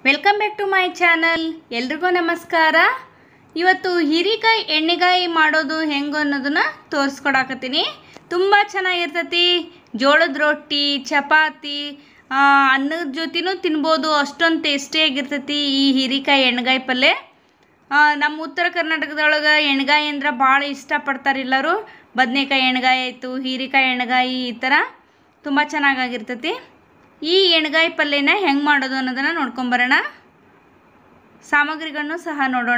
welcome back to my channel ಎಲ್ರಿಗೂ ನಮಸ್ಕಾರ ಇವತ್ತು ಹೀರಿಕಾಯಿ ಎಣ್ಣೆಗಾಯಿ ಮಾಡೋದು ಹೆಂಗೆ ಅನ್ನೋದನ್ನ ತೋರಿಸ್ಕೊಡಾಕತ್ತೀನಿ ತುಂಬ ಚೆನ್ನಾಗಿರ್ತೈತಿ ಜೋಳದ ರೊಟ್ಟಿ ಚಪಾತಿ ಆ, ಅನ್ನದ ಜೊತೆನೂ ತಿನ್ಬೋದು ಅಷ್ಟೊಂದು ಟೇಸ್ಟಿಯಾಗಿರ್ತೈತಿ ಈ ಹೀರಿಕಾಯಿ ಎಣ್ಣೆಗಾಯಿ ಪಲ್ಯ ಆ, ನಮ್ಮ ಉತ್ತರ ಕರ್ನಾಟಕದೊಳಗೆ ಎಣ್ಗಾಯಿ ಅಂದ್ರೆ ಭಾಳ ಇಷ್ಟಪಡ್ತಾರೆ ಎಲ್ಲರೂ ಬದನೆಕಾಯಿ ಎಣ್ಗಾಯಿ ಆಯಿತು ಹೀರಿಕಾಯಿ ಎಣ್ಗಾಯಿ ಈ ಥರ ತುಂಬ ಚೆನ್ನಾಗಾಗಿರ್ತೈತಿ ಈ ಎಣ್ಗಾಯಿ ಪಲ್ಯನ ಹೆಂಗೆ ಮಾಡೋದು ಅನ್ನೋದನ್ನು ನೋಡ್ಕೊಂಬರೋಣ ಸಾಮಗ್ರಿಗಳನ್ನು ಸಹ ನೋಡೋಣ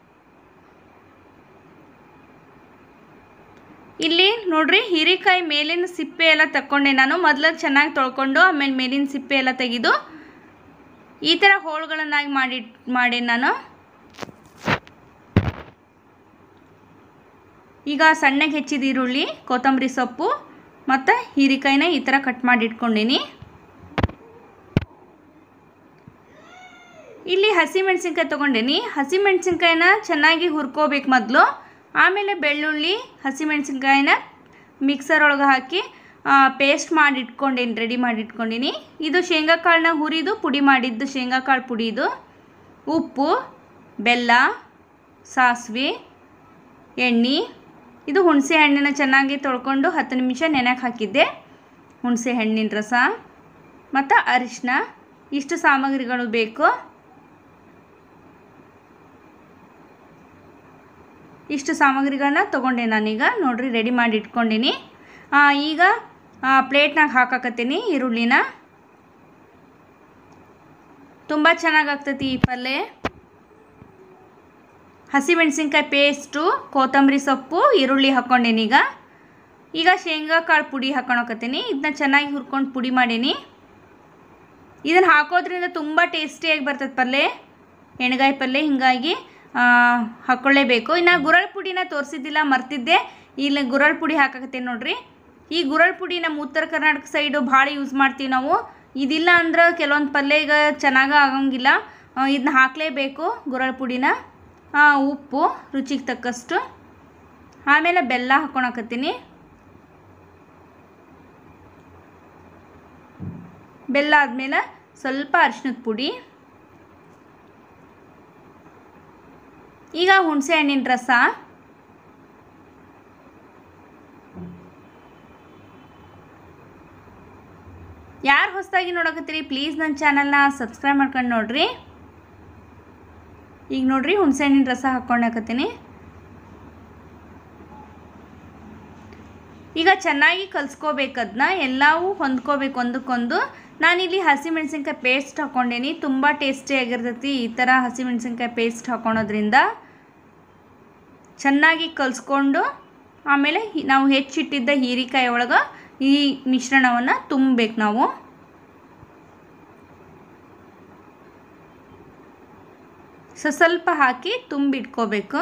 ಇಲ್ಲಿ ನೋಡ್ರಿ ಹೀರಿಕಾಯಿ ಮೇಲಿನ ಸಿಪ್ಪೆ ಎಲ್ಲ ತಕ್ಕೊಂಡೆ ನಾನು ಮೊದಲು ಚೆನ್ನಾಗಿ ತೊಳ್ಕೊಂಡು ಆಮೇಲೆ ಮೇಲಿನ ಸಿಪ್ಪೆ ಎಲ್ಲ ತೆಗೆದು ಈ ಥರ ಹೋಳುಗಳನ್ನಾಗಿ ಮಾಡಿ ಮಾಡಿ ನಾನು ಈಗ ಸಣ್ಣಗೆ ಹೆಚ್ಚಿದ ಈರುಳ್ಳಿ ಕೊತ್ತಂಬರಿ ಸೊಪ್ಪು ಮತ್ತು ಹೀರಿಕಾಯಿನ ಈ ಥರ ಕಟ್ ಮಾಡಿ ಇಟ್ಕೊಂಡೀನಿ ಇಲ್ಲಿ ಹಸಿಮೆಣ್ಸಿನ್ಕಾಯಿ ತೊಗೊಂಡೀನಿ ಹಸಿಮೆಣ್ಸಿನ್ಕಾಯಿನ ಚೆನ್ನಾಗಿ ಹುರ್ಕೋಬೇಕು ಮೊದಲು ಆಮೇಲೆ ಬೆಳ್ಳುಳ್ಳಿ ಹಸಿಮೆಣ್ಸಿನ್ಕಾಯಿನ ಮಿಕ್ಸರ್ ಒಳಗೆ ಹಾಕಿ ಪೇಸ್ಟ್ ಮಾಡಿ ಇಟ್ಕೊಂಡೀನಿ ರೆಡಿ ಮಾಡಿ ಇಟ್ಕೊಂಡೀನಿ ಇದು ಶೇಂಗಾ ಕಾಳನ್ನ ಹುರಿದು ಪುಡಿ ಮಾಡಿದ್ದು ಶೇಂಗಾ ಕಾಳು ಪುಡಿ ಇದು ಉಪ್ಪು ಬೆಲ್ಲ ಸಾಸಿವೆ ಎಣ್ಣೆ ಇದು ಹುಣಸೆ ಹಣ್ಣಿನ ಚೆನ್ನಾಗಿ ತೊಳ್ಕೊಂಡು ಹತ್ತು ನಿಮಿಷ ನೆನೆಗೆ ಹಾಕಿದ್ದೆ ಹುಣಸೆ ಹಣ್ಣಿನ ರಸ ಮತ್ತು ಅರಿಶಿನ ಇಷ್ಟು ಸಾಮಗ್ರಿಗಳು ಬೇಕು ಇಷ್ಟು ಸಾಮಗ್ರಿಗಳನ್ನ ತೊಗೊಂಡೆ ನಾನೀಗ ನೋಡ್ರಿ ರೆಡಿ ಮಾಡಿ ಇಟ್ಕೊಂಡೀನಿ ಆ, ಈಗ ಪ್ಲೇಟ್ನಾಗ ಹಾಕಾಕತ್ತೀನಿ ಈರುಳ್ಳಿನ ತುಂಬ ಚೆನ್ನಾಗಾಗ್ತೈತಿ ಈ ಪಲ್ಯ ಹಸಿಮೆಣ್ಸಿನ್ಕಾಯಿ ಪೇಸ್ಟು ಕೊತ್ತಂಬರಿ ಸೊಪ್ಪು ಈರುಳ್ಳಿ ಹಾಕ್ಕೊಂಡೇನಿ ಈಗ ಈಗ ಶೇಂಗಾ ಕಾಳು ಪುಡಿ ಹಾಕೊಳಕತ್ತೀನಿ ಇದನ್ನ ಚೆನ್ನಾಗಿ ಹುರ್ಕೊಂಡು ಪುಡಿ ಮಾಡೀನಿ ಇದನ್ನು ಹಾಕೋದ್ರಿಂದ ತುಂಬ ಟೇಸ್ಟಿಯಾಗಿ ಬರ್ತದೆ ಪಲ್ಯ ಎಣ್ಗಾಯಿ ಪಲ್ಯ ಹೀಗಾಗಿ ಹಾಕ್ಕೊಳ್ಳೇಬೇಕು ಇನ್ನು ಗುರಳ್ ಪುಡಿನ ತೋರಿಸಿದ್ದಿಲ್ಲ ಮರ್ತಿದ್ದೆ ಇಲ್ಲಿ ಗುರಳ್ ಪುಡಿ ಹಾಕಕತ್ತೀನಿ ನೋಡ್ರಿ ಈ ಗುರಳ್ ಪುಡಿ ನಮ್ಮ ಉತ್ತರ ಕರ್ನಾಟಕ ಸೈಡು ಭಾಳ ಯೂಸ್ ಮಾಡ್ತೀವಿ ನಾವು ಇದಿಲ್ಲ ಅಂದ್ರೆ ಕೆಲವೊಂದು ಪಲ್ಯ ಈಗ ಚೆನ್ನಾಗಿ ಆಗಂಗಿಲ್ಲ ಇದನ್ನ ಹಾಕಲೇಬೇಕು ಗುರಳ್ ಪುಡಿನ ಆ, ಉಪ್ಪು ರುಚಿಗೆ ತಕ್ಕಷ್ಟು ಆಮೇಲೆ ಬೆಲ್ಲ ಹಾಕ್ಕೊಳಕತ್ತೀನಿ ಬೆಲ್ಲ ಆದಮೇಲೆ ಸ್ವಲ್ಪ ಅರಿಶಿನದ ಪುಡಿ ಈಗ ಹುಣಸೆ ಹಣ್ಣಿನ ರಸ ಯಾರು ಹೊಸದಾಗಿ ನೋಡಕತ್ತೀರಿ ಪ್ಲೀಸ್ ನನ್ನ ಚಾನಲ್ನ ಸಬ್ಸ್ಕ್ರೈಬ್ ಮಾಡ್ಕೊಂಡು ನೋಡ್ರಿ ಈಗ ನೋಡ್ರಿ ಹುಣಸೆ ಹಣ್ಣಿನ ರಸ ಹಾಕ್ಕೊಂಡಾಕತ್ತೀನಿ ಈಗ ಚೆನ್ನಾಗಿ ಕಲಿಸ್ಕೋಬೇಕು ಅದನ್ನ ಎಲ್ಲವೂ ಹೊಂದ್ಕೋಬೇಕು ಒಂದಕ್ಕೊಂದು ನಾನಿಲ್ಲಿ ಹಸಿಮೆಣ್ಸಿನ್ಕಾಯಿ ಪೇಸ್ಟ್ ಹಾಕ್ಕೊಂಡೇನಿ ತುಂಬ ಟೇಸ್ಟಿಯಾಗಿರ್ತೈತಿ ಈ ಥರ ಹಸಿಮೆಣ್ಸಿನ್ಕಾಯಿ ಪೇಸ್ಟ್ ಹಾಕ್ಕೊಳೋದ್ರಿಂದ ಚೆನ್ನಾಗಿ ಕಲಿಸ್ಕೊಂಡು ಆಮೇಲೆ ಹಿ- ನಾವು ಹೆಚ್ಚಿಟ್ಟಿದ್ದ ಹೀರಿಕಾಯಿ ಒಳಗೆ ಈ ಮಿಶ್ರಣವನ್ನು ತುಂಬಬೇಕು ನಾವು ಸೊ ಸ್ವಲ್ಪ ಹಾಕಿ ತುಂಬಿಟ್ಕೋಬೇಕು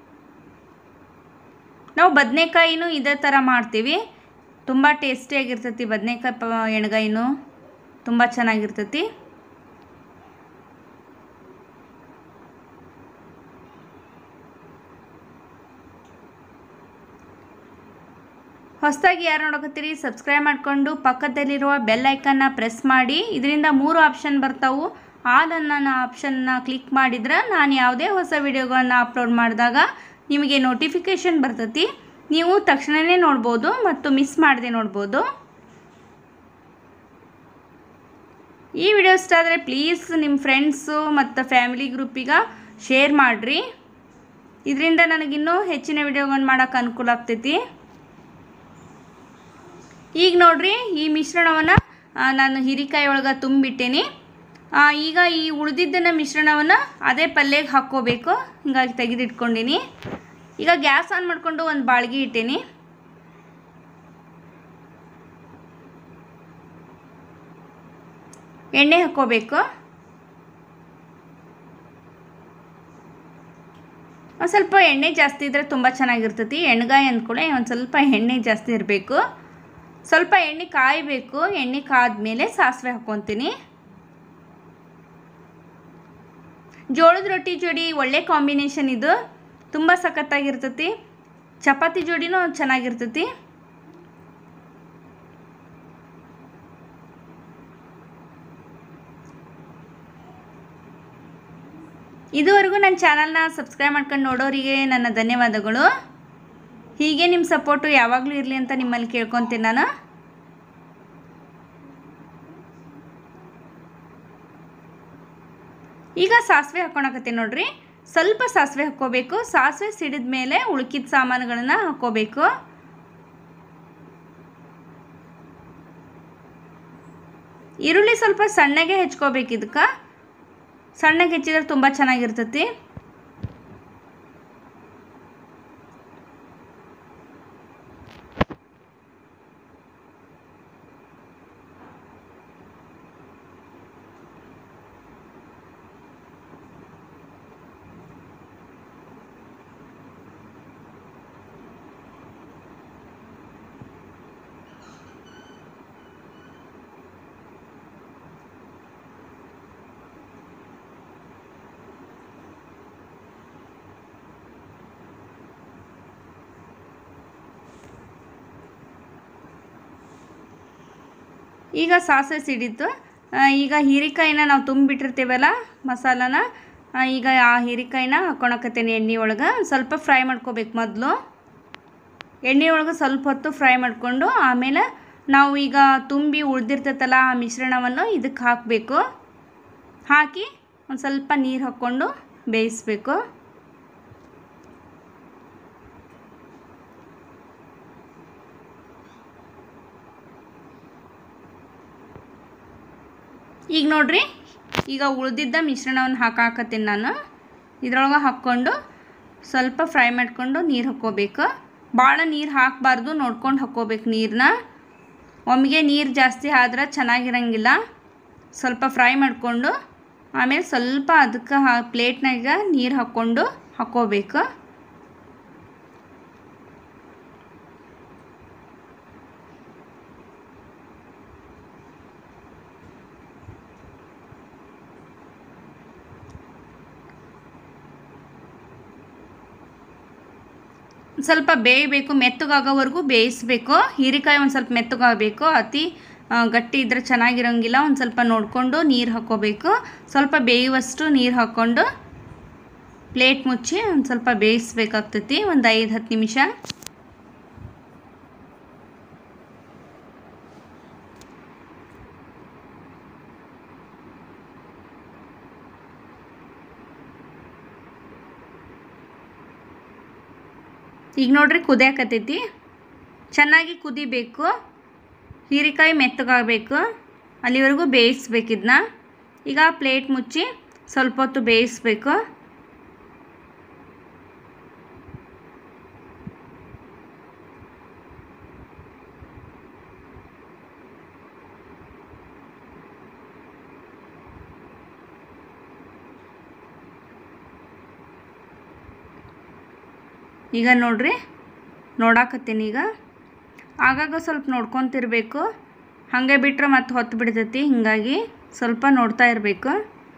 ನಾವು ಬದನೆಕಾಯಿನೂ ಇದೇ ಥರ ಮಾಡ್ತೀವಿ ತುಂಬ ಟೇಸ್ಟಿಯಾಗಿರ್ತೈತಿ ಬದನೆಕಾಯಿ ಪ ಎಣ್ಗಾಯಿನೂ ತುಂಬ ಚೆನ್ನಾಗಿರ್ತೈತಿ ಹೊಸದಾಗಿ ಯಾರು ನೋಡಕತ್ತೀರಿ ಸಬ್ಸ್ಕ್ರೈಬ್ ಮಾಡಿಕೊಂಡು ಪಕ್ಕದಲ್ಲಿರುವ ಬೆಲ್ ಐಕನ್ನ ಪ್ರೆಸ್ ಮಾಡಿ ಇದರಿಂದ ಮೂರು ಆಪ್ಷನ್ ಬರ್ತಾವು ಆಲ್ ಅನ್ನೋ ಆಪ್ಷನ್ನ ಕ್ಲಿಕ್ ಮಾಡಿದ್ರೆ ನಾನು ಯಾವುದೇ ಹೊಸ ವಿಡಿಯೋಗಳನ್ನ ಅಪ್ಲೋಡ್ ಮಾಡಿದಾಗ ನಿಮಗೆ ನೋಟಿಫಿಕೇಷನ್ ಬರ್ತೈತಿ ನೀವು ತಕ್ಷಣವೇ ನೋಡ್ಬೋದು ಮತ್ತು ಮಿಸ್ ಮಾಡದೆ ನೋಡ್ಬೋದು ಈ ವಿಡಿಯೋ ಇಷ್ಟ ಆದರೆ ಪ್ಲೀಸ್ ನಿಮ್ಮ ಫ್ರೆಂಡ್ಸು ಮತ್ತು ಫ್ಯಾಮಿಲಿ ಗ್ರೂಪಿಗೆ ಶೇರ್ ಮಾಡಿರಿ ಇದರಿಂದ ನನಗಿನ್ನೂ ಹೆಚ್ಚಿನ ವಿಡಿಯೋಗಳನ್ನು ಮಾಡೋಕೆ ಅನುಕೂಲ ಆಗ್ತೈತಿ ಈಗ ನೋಡ್ರಿ ಈ ಮಿಶ್ರಣವನ್ನು ನಾನು ಹೀರಿಕಾಯಿ ಒಳಗೆ ತುಂಬಿಟ್ಟೇನಿ ಆ, ಈಗ ಈ ಉಳಿದಿದ್ದನ್ನ ಮಿಶ್ರಣವನ್ನು ಅದೇ ಪಲ್ಯಗೆ ಹಾಕ್ಕೋಬೇಕು ಹಿಂಗಾಗಿ ತೆಗೆದಿಟ್ಕೊಂಡೀನಿ ಈಗ ಗ್ಯಾಸ್ ಆನ್ ಮಾಡಿಕೊಂಡು ಒಂದು ಬಾಳ್ಗೆ ಇಟ್ಟೇನಿ ಎಣ್ಣೆ ಹಾಕ್ಕೋಬೇಕು ಒಂದು ಸ್ವಲ್ಪ ಎಣ್ಣೆ ಜಾಸ್ತಿ ಇದ್ದರೆ ತುಂಬ ಚೆನ್ನಾಗಿರ್ತೈತಿ ಎಣ್ಗಾಯಿ ಅಂದ್ಕೊಳ್ಳೆ ಒಂದು ಸ್ವಲ್ಪ ಎಣ್ಣೆ ಜಾಸ್ತಿ ಇರಬೇಕು ಸ್ವಲ್ಪ ಎಣ್ಣೆ ಕಾಯಬೇಕು ಎಣ್ಣೆ ಕಾದ್ಮೇಲೆ ಸಾಸಿವೆ ಹಾಕ್ಕೊತೀನಿ ಜೋಳದ ರೊಟ್ಟಿ ಜೋಡಿ ಒಳ್ಳೆ ಕಾಂಬಿನೇಷನ್ ಇದು ತುಂಬ ಸಖತ್ತಾಗಿರ್ತೈತಿ ಚಪಾತಿ ಜೋಡಿನೂ ಚೆನ್ನಾಗಿರ್ತೈತಿ ಇದುವರೆಗೂ ನನ್ನ ಚಾನಲ್ನ ಸಬ್ಸ್ಕ್ರೈಬ್ ಮಾಡ್ಕೊಂಡು ನೋಡೋರಿಗೆ ನನ್ನ ಧನ್ಯವಾದಗಳು ಹೀಗೆ ನಿಮ್ಮ ಸಪೋರ್ಟು ಯಾವಾಗಲೂ ಇರಲಿ ಅಂತ ನಿಮ್ಮಲ್ಲಿ ಕೇಳ್ಕೊತೀನಿ ನಾನು ಈಗ ಸಾಸಿವೆ ಹಾಕ್ಕೊಳಕತ್ತೀನಿ ನೋಡ್ರಿ ಸ್ವಲ್ಪ ಸಾಸಿವೆ ಹಾಕ್ಕೋಬೇಕು ಸಾಸಿವೆ ಸಿಡಿದ ಮೇಲೆ ಉಳ್ಕಿದ ಸಾಮಾನುಗಳನ್ನು ಹಾಕ್ಕೋಬೇಕು ಈರುಳ್ಳಿ ಸ್ವಲ್ಪ ಸಣ್ಣಗೆ ಹೆಚ್ಕೋಬೇಕು ಇದಕ್ಕೆ ಸಣ್ಣಗೆ ಹೆಚ್ಚಿದ್ರೆ ತುಂಬ ಚೆನ್ನಾಗಿರ್ತೈತಿ ಈಗ ಸಾಸಿವೆ ಸಿಡಿತು ಆ, ಈಗ ಹೀರಿಕಾಯಿನ ನಾವು ತುಂಬಿಟ್ಟಿರ್ತೀವಲ್ಲ ಮಸಾಲಾನ ಆ, ಈಗ ಆ ಹೀರಿಕಾಯಿನ ಹಾಕ್ಕೊಳಕತ್ತೀನಿ ಎಣ್ಣೆ ಒಳಗೆ ಸ್ವಲ್ಪ ಫ್ರೈ ಮಾಡ್ಕೋಬೇಕು ಮೊದಲು ಎಣ್ಣೆ ಒಳಗೆ ಸ್ವಲ್ಪ ಹೊತ್ತು ಫ್ರೈ ಮಾಡಿಕೊಂಡು ಆಮೇಲೆ ನಾವು ಈಗ ತುಂಬಿ ಉಳ್ದಿರ್ತೈತಲ್ಲ ಆ ಮಿಶ್ರಣವನ್ನು ಇದಕ್ಕೆ ಹಾಕಬೇಕು ಹಾಕಿ ಒಂದು ಸ್ವಲ್ಪ ನೀರು ಹಾಕ್ಕೊಂಡು ಬೇಯಿಸ್ಬೇಕು ಈಗ ನೋಡ್ರಿ ಈಗ ಉಳಿದಿದ್ದ ಮಿಶ್ರಣವನ್ನು ಹಾಕಾಕತ್ತೀನಿ ನಾನು ಇದ್ರೊಳಗೆ ಹಾಕ್ಕೊಂಡು ಸ್ವಲ್ಪ ಫ್ರೈ ಮಾಡ್ಕೊಂಡು ನೀರು ಹಾಕ್ಕೋಬೇಕು ಭಾಳ ನೀರು ಹಾಕಬಾರ್ದು ನೋಡ್ಕೊಂಡು ಹಾಕ್ಕೋಬೇಕು ನೀರನ್ನ ಒಮ್ಮೆಗೆ ನೀರು ಜಾಸ್ತಿ ಆದ್ರೆ ಚೆನ್ನಾಗಿರಂಗಿಲ್ಲ ಸ್ವಲ್ಪ ಫ್ರೈ ಮಾಡಿಕೊಂಡು ಆಮೇಲೆ ಸ್ವಲ್ಪ ಅದಕ್ಕೆ ಹಾ ಪ್ಲೇಟ್ನಾಗ ನೀರು ಹಾಕ್ಕೊಂಡು ಹಾಕ್ಕೋಬೇಕು ಸ್ವಲ್ಪ ಬೇಯಬೇಕು ಮೆತ್ತಗಾಗೋವರೆಗೂ ಬೇಯಿಸ್ಬೇಕು ಹೀರೆಕಾಯಿ ಒಂದು ಸ್ವಲ್ಪ ಮೆತ್ತಗಾಗಬೇಕು ಅತಿ ಆ, ಗಟ್ಟಿ ಇದ್ರೆ ಚೆನ್ನಾಗಿರೋಂಗಿಲ್ಲ ಒಂದು ಸ್ವಲ್ಪ ನೋಡಿಕೊಂಡು ನೀರು ಹಾಕ್ಕೋಬೇಕು ಸ್ವಲ್ಪ ಬೇಯುವಷ್ಟು ನೀರು ಹಾಕ್ಕೊಂಡು ಪ್ಲೇಟ್ ಮುಚ್ಚಿ ಒಂದು ಸ್ವಲ್ಪ ಬೇಯಿಸ್ಬೇಕಾಗ್ತೈತಿ ಒಂದು ಐದು ಹತ್ತು ನಿಮಿಷ ಈಗ ನೋಡ್ರಿ ಕುದಿಯಾಕತ್ತೈತಿ ಚೆನ್ನಾಗಿ ಕುದಿಬೇಕು ಹೀರೆಕಾಯಿ ಮೆತ್ತಗಾಗಬೇಕು ಅಲ್ಲಿವರೆಗೂ ಬೇಯಿಸ್ಬೇಕು ಇದನ್ನ ಈಗ ಪ್ಲೇಟ್ ಮುಚ್ಚಿ ಸ್ವಲ್ಪ ಹೊತ್ತು ಬೇಯಿಸ್ಬೇಕು ಈಗ ನೋಡ್ರಿ ನೋಡಾಕತ್ತೀನಿ ಈಗ ಆಗಾಗ ಸ್ವಲ್ಪ ನೋಡ್ಕೊತಿರ್ಬೇಕು ಹಾಗೆ ಬಿಟ್ರೆ ಮತ್ತೆ ಹೊತ್ತು ಬಿಡ್ತೈತಿ ಹೀಗಾಗಿ ಸ್ವಲ್ಪ ನೋಡ್ತಾ ಇರಬೇಕು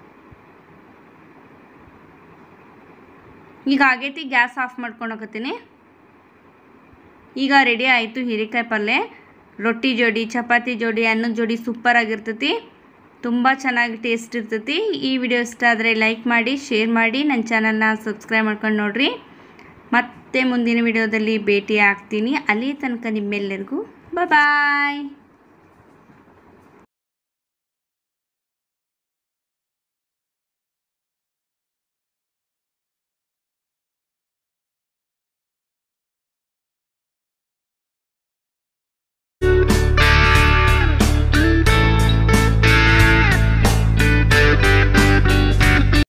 ಈಗ ಆಗೈತಿ ಗ್ಯಾಸ್ ಆಫ್ ಮಾಡ್ಕೊಳಕತ್ತೀನಿ ಈಗ ರೆಡಿ ಆಯಿತು ಹೀರೆಕಾಯಿ ಪಲ್ಯ ರೊಟ್ಟಿ ಜೋಡಿ ಚಪಾತಿ ಜೋಡಿ ಅನ್ನದ ಜೋಡಿ ಸೂಪರ್ ಆಗಿರ್ತೈತಿ ತುಂಬ ಚೆನ್ನಾಗಿ ಟೇಸ್ಟ್ ಇರ್ತೈತಿ ಈ ವಿಡಿಯೋ ಇಷ್ಟ ಆದರೆ ಲೈಕ್ ಮಾಡಿ ಶೇರ್ ಮಾಡಿ ನನ್ನ ಚಾನಲ್ನ ಸಬ್ಸ್ಕ್ರೈಬ್ ಮಾಡ್ಕೊಂಡು ನೋಡಿರಿ ಮತ್ತೆ ಮುಂದಿನ ವಿಡಿಯೋದಲ್ಲಿ ಭೇಟಿ ಆಗ್ತೀನಿ ಅಲ್ಲಿ ತನಕ ನಿಮ್ಮೆಲ್ಲರಿಗೂ ಬಾಯ್